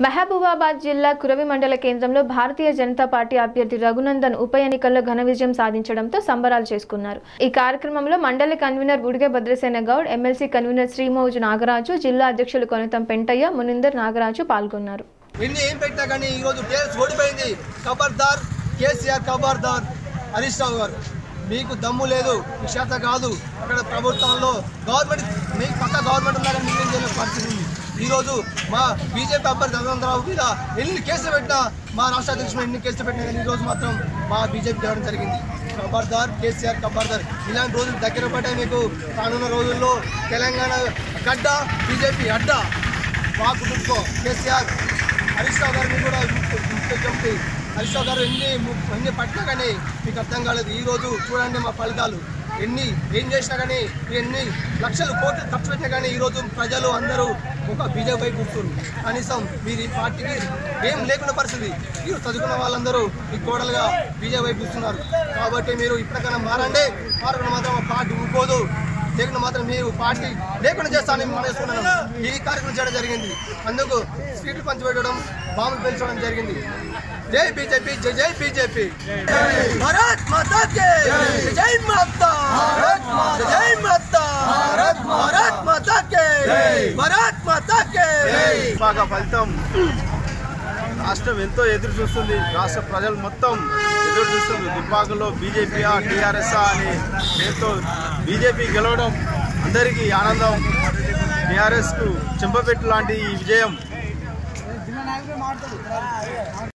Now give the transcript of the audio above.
మహబూబాబాద్ జిల్లా కురవి మండల కేంద్రంలో భారతీయ జనతా పార్టీ అభ్యర్థి రఘునందన్ ఉప ఎన్నికల్లో ఘన విజయం సాధించడంతో సంబరాలు చేసుకున్నారు ఈ కార్యక్రమంలో మండలి convener Budige Bhadrasena Goud MLC convener Srimouju Nagaraju జిల్లా అధ్యక్షులు కొనతం పెంటయ్య మునిందర్ నాగరాజు పాల్గొన్నారు ఎన్ని ఏం పెట్టినా కానీ ఈరోజు టీఆర్ఎస్ ఓడిపోయింది ఖబర్దార్ కేసీఆర్ ఖబర్దార్ హరీష్ రావు గారు మీకు దమ్ము లేదు మీ చేత కాదు అక్కడ ప్రభుత్వంలో గవర్నమెంట్ మీకు పక్క గవర్నమెంట్ ఉన్నారని మీరేం చేయలేని పరిస్థితి ఉంది ఈరోజు మా బీజేపీ అభ్యర్థి రఘునందరావు మీద ఎన్ని కేసులు పెట్టినా మా రాష్ట్ర అధ్యక్షుడు ఎన్ని కేసులు పెట్టినా కానీ ఈరోజు మాత్రం మా బీజేపీ గెలవడం జరిగింది ఖబర్దార్ కేసీఆర్ ఖబర్దార్ ఇలాంటి రోజులు దగ్గర పడ్డాయి మీకు రానున్న రోజుల్లో తెలంగాణ గడ్డ బీజేపీ అడ్డ బాగా గుర్తుంచుకో కేసీఆర్ హరీష్ రావు గారిని కూడా ముఖ్యమంత్రి హరీష్ రావు గారు ఎన్ని ము- ఎన్ని పట్టినా కానీ మీకు అర్థం కాలేదు ఈ రోజు చూడండి మా ఫలితాలు ఎన్ని ఏం చేసినా కానీ ఎన్ని లక్షలు కోట్లు ఖర్చు పెట్టినా కానీ ఈ రోజు ప్రజలు అందరూ ఒక బీజేపీ వైపు కూర్చున్నారు కనీసం మీరు ఈ పార్టీకి ఏం లేకుండా పరిస్థితి మీరు చదువుకున్న వాళ్ళందరూ ఈ కోడలుగా బీజేపీ వైపు కూర్చున్నారు కాబట్టి మీరు ఇప్పటికైనా మారండి మారకుండా మాత్రం మా పార్టీ ఊరుకోదు లేకుండా మాత్రం మీరు పార్టీ లేకుండా చేస్తానని మనం వేసుకున్నాను ఈ కార్యక్రమం చేయడం జరిగింది అందుకు స్వీట్లు పంచిపెట్టడం బాంబులు పెంచడం జరిగింది జై బీజేపీ జై జై బీజేపీ భారత్ మాతా కే జై మాతా జై మాతా భారత్ మాతా కే భారత్ మాతా కే బాగా ఫలితం రాష్ట్రం ఎంతో ఎదురు చూస్తుంది రాష్ట్ర ప్రజలు మొత్తం ఎదురు చూస్తుంది దుబ్బాకలో బీజేపీయా టీఆర్ఎస్ అని పేరుతో బీజేపీ గెలవడం అందరికీ ఆనందం టీఆర్ఎస్కు చెంపపెట్టు లాంటి ఈ విజయం